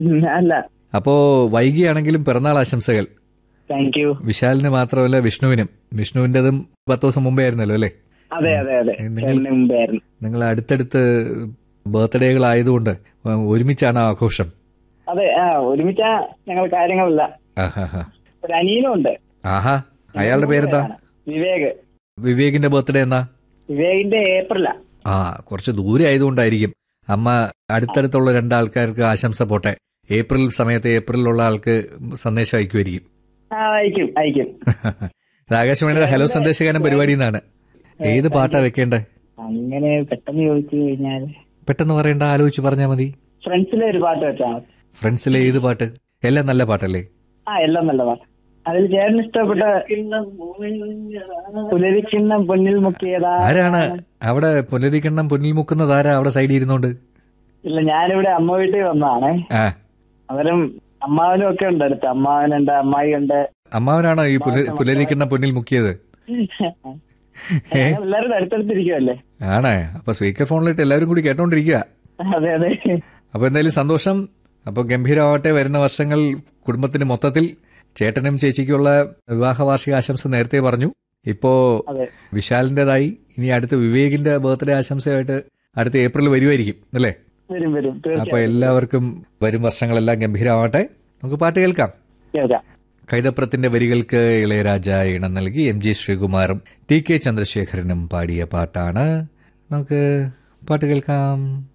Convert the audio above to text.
ഉം, അല്ല അപ്പോ വൈകിയാണെങ്കിലും പിറന്നാൾ ആശംസകൾ താങ്ക് യു വിശാലിന് മാത്രമല്ല വിഷ്ണുവിനും വിഷ്ണുവിന്റേതും പത്ത് ദിവസം മുമ്പേ ആയിരുന്നല്ലോ അല്ലേ അതെ അതെ അതെ നിങ്ങൾ- ചേട്ടന് മുമ്പായിരുന്നു നിങ്ങൾ അടുത്തടുത്ത് ബർത്ത്ഡേകളായതുകൊണ്ട് ഒരുമിച്ചാണ് ആഘോഷം അതെ ആ ഒരുമിച്ച ഞങ്ങൾ കാര്യങ്ങളില്ല ആഹാ ഒരു അനിയനും ഉണ്ട് ആഹാ അയാളുടെ പേരെന്താ വിവേക് വിവേകിന്റെ ബർത്ത്ഡേ എന്നാ വിവേകിന്റെ ഏപ്രിലാ ആ കുറച്ച് ദൂരെ ആയതുകൊണ്ടായിരിക്കും അമ്മ അടുത്തടുത്തുള്ള രണ്ടാൾക്കാർക്ക് ആശംസ പോട്ടെ ഏപ്രിൽ സമയത്ത് ഏപ്രിലുള്ള ആൾക്ക് സന്ദേശം അയക്കുമായിരിക്കും ആ അയക്കും അയക്കും ഇത് ആകാശവാണിയുടെ ഹലോ സന്ദേശഗാനം പരിപാടി എന്നാണ് ഏത് പാട്ടാ വെക്കേണ്ടേ അങ്ങനെ പെട്ടെന്ന് ചോദിച്ചു കഴിഞ്ഞാൽ പെട്ടെന്ന് പറയണ്ട ആലോചിച്ച് പറഞ്ഞാൽ മതി ഫ്രണ്ട്സിലെ ഒരു പാട്ട് വെച്ചാൽ മതി ഫ്രണ്ട്സിലെ ഏത് പാട്ട് എല്ലാം നല്ല പാട്ടല്ലേ ആ എല്ലാം നല്ല പാട്ട് അതിൽ ചേട്ടന് ഇഷ്ടപ്പെട്ട പുലരിക്കിണ്ണം പൊന്നിൽ മുക്കിയതാ ആരാണ് അവിടെ പുനരിക്കണ്ണം പൊന്നിൽ മുക്കുന്നത് ആരാ അവിടെ സൈഡിൽ ഇരുന്നോണ്ട് ഇല്ല ഞാനിവിടെ അമ്മ വീട്ടിൽ വന്നതാണേ ആ അവരും അമ്മാവനും ഒക്കെ ഉണ്ട് അടുത്ത് അമ്മാവനുണ്ട് അമ്മായി ഉണ്ട് അമ്മാവനാണോ ഈ പുല- പുലരിക്കണ്ണം പൊന്നിൽ മുക്കിയത് ഏ എല്ലാവരും അടുത്തടുത്തിരിക്കുമല്ലേ ആണേ അപ്പൊ സ്പീക്കർ ഫോണിലിട്ട് എല്ലാവരും കൂടി കേട്ടോണ്ടിരിക്കുക അതെ അതെ അപ്പൊ എന്തായാലും സന്തോഷം അപ്പൊ ഗംഭീരമാവട്ടെ വരുന്ന വർഷങ്ങൾ കുടുംബത്തിന് മൊത്തത്തിൽ ചേട്ടനും ചേച്ചിക്കുള്ള വിവാഹ വാർഷിക ആശംസ നേരത്തെ പറഞ്ഞു ഇപ്പോ അതെ വിശാലിന്റേതായി ഇനി അടുത്ത വിവേകിന്റെ ബർത്ത്ഡേ ആശംസയായിട്ട് അടുത്ത ഏപ്രിൽ വരുമായിരിക്കും അല്ലേ വരും വരും അപ്പൊ തീർച്ചയായും എല്ലാവർക്കും വരും വർഷങ്ങളെല്ലാം ഗംഭീരമാവട്ടെ നമുക്ക് പാട്ട് കേൾക്കാം കേൾക്കാം കൈതപ്രത്തിന്റെ വരികൾക്ക് ഇളയരാജ ഇണം നൽകി എം ജി ശ്രീകുമാറും ടി കെ ചന്ദ്രശേഖരനും പാടിയ പാട്ടാണ് നമുക്ക് പാട്ട് കേൾക്കാം